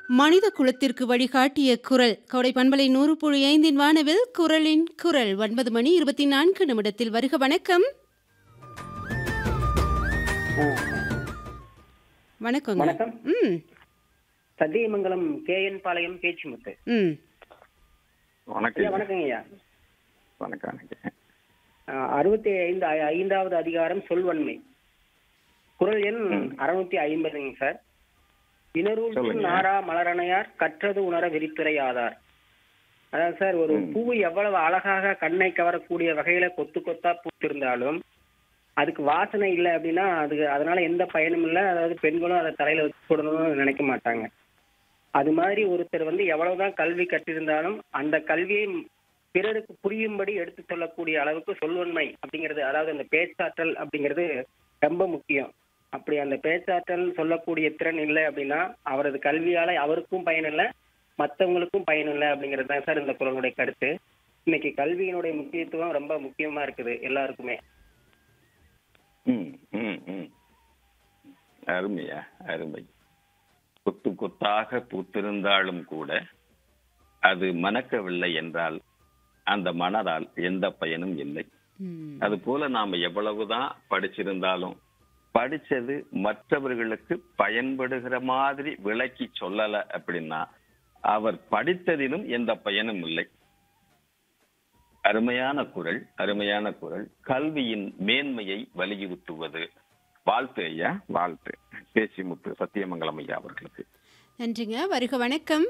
மனித குலத்திற்கு வழிகாட்டிய குரல் கோடை பண்பலை நூறு புள்ளி ஐந்தின் வானவில் குரலின் குரல் ஒன்பது மணி இருபத்தி நான்கு நிமிடத்தில் வருக வணக்கம் வணக்கங்க வணக்கம் ம் சத்தியமங்கலம் கே என் பாளையம் பேச்சுமுத்து ம் ஐயா வணக்கம் வணக்கங்க ஐயா வணக்கம் வணக்கம் அஹ், அறுபத்தி ஐந்து ஐ- ஐந்தாவது அதிகாரம் சொல்வன்மை குரல் எண் அறுநூத்தி ஐம்பதுங்க சார் இனரூல் சொல்லுங்க. நாரா மலரணையார் கற்றது உணர விரித்துரை ஆதார் அதாவது சார் ஒரு பூ எவ்வளவு அழகாக கண்ணை கவரக்கூடிய வகையில கொத்து கொத்தா பூத்திருந்தாலும் அதுக்கு வாசனை இல்லை அப்படின்னா அதுக்கு அதனால எந்த பயனும் இல்லை அதாவது பெண்களும் அதை தலையில வச்சு போடணும்னு நினைக்க மாட்டாங்க அது மாதிரி ஒருத்தர் வந்து எவ்வளவுதான் கல்வி கற்றிருந்தாலும் அந்த கல்வியை பிறருக்கு புரியும்படி எடுத்து சொல்லக்கூடிய அளவுக்கு சொல்வன்மை அப்படிங்கிறது அதாவது அந்த பேச்சாற்றல் அப்படிங்கிறது ரொம்ப முக்கியம் அப்படி அந்த பேச்சாற்றல் சொல்லக்கூடிய திறன் இல்லை அப்படின்னா அவரது கல்வியால அவருக்கும் பயன் இல்லை மற்றவங்களுக்கும் பயன் இல்லை அப்படிங்கிறது தான் சார் இந்த குரலுடைய கருத்து இன்னைக்கு கல்வியினுடைய முக்கியத்துவம் ரொம்ப முக்கியமா இருக்குது எல்லாருக்குமே ம் ம் ம் அருமையா அருமை கொத்து கொத்தாக பூத்திருந்தாலும் கூட அது மணக்கவில்லை என்றால் அந்த மணரால் எந்த பயனும் இல்லை ம் அது போல நாம எவ்வளவுதான் படிச்சிருந்தாலும் படிச்சது மற்றவர்களுக்கு பயன்படுகிற மாதிரி விளக்கி சொல்லல அப்படின்னா அவர் படித்ததிலும் எந்த பயனும் இல்லை அருமையான குரல் அருமையான குரல் கல்வியின் மேன்மையை வலியுறுத்துவது வாழ்த்து ஐயா வாழ்த்து பேச்சிமுத்து சத்தியமங்கலம் ஐயா அவர்களுக்கு நன்றிங்க வருக வணக்கம்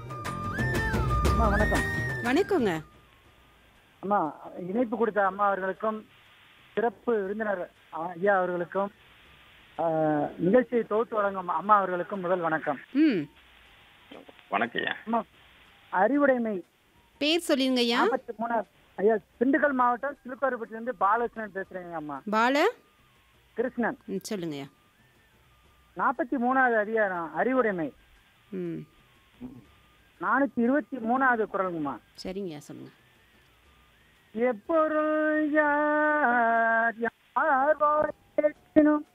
அம்மா வணக்கம் வணக்கங்க அம்மா இணைப்பு கொடுத்த அம்மா அவர்களுக்கும் சிறப்பு விருந்தினர் ஐயா அவர்களுக்கும் ஆஹ், நிகழ்ச்சியை தொகுத்து வழங்கும் அம்மா அவர்களுக்கும் முதல் வணக்கம் ம் வணக்கம் ஐயா அம்மா அறிவுடைமை பேர் சொல்லிருங்க ஐயா நாற்பத்தி மூணாவது ஐயா திண்டுக்கல் மாவட்டம் சிலுக்காருப்பட்டிலிருந்து பாலகிருஷ்ணன் பேசுறேங்க அம்மா பால கிருஷ்ணன் ம் சொல்லுங்க ஐயா நாற்பத்தி மூணாவது அதிகாரம் அறிவுடைமை ம் நானூத்தி இருபத்தி மூணாவது குரலுங்கம்மா சரிங்க ஐயா சொல்லுங்க எப்பொருள் யார் யார் வாய் கேட்கினும்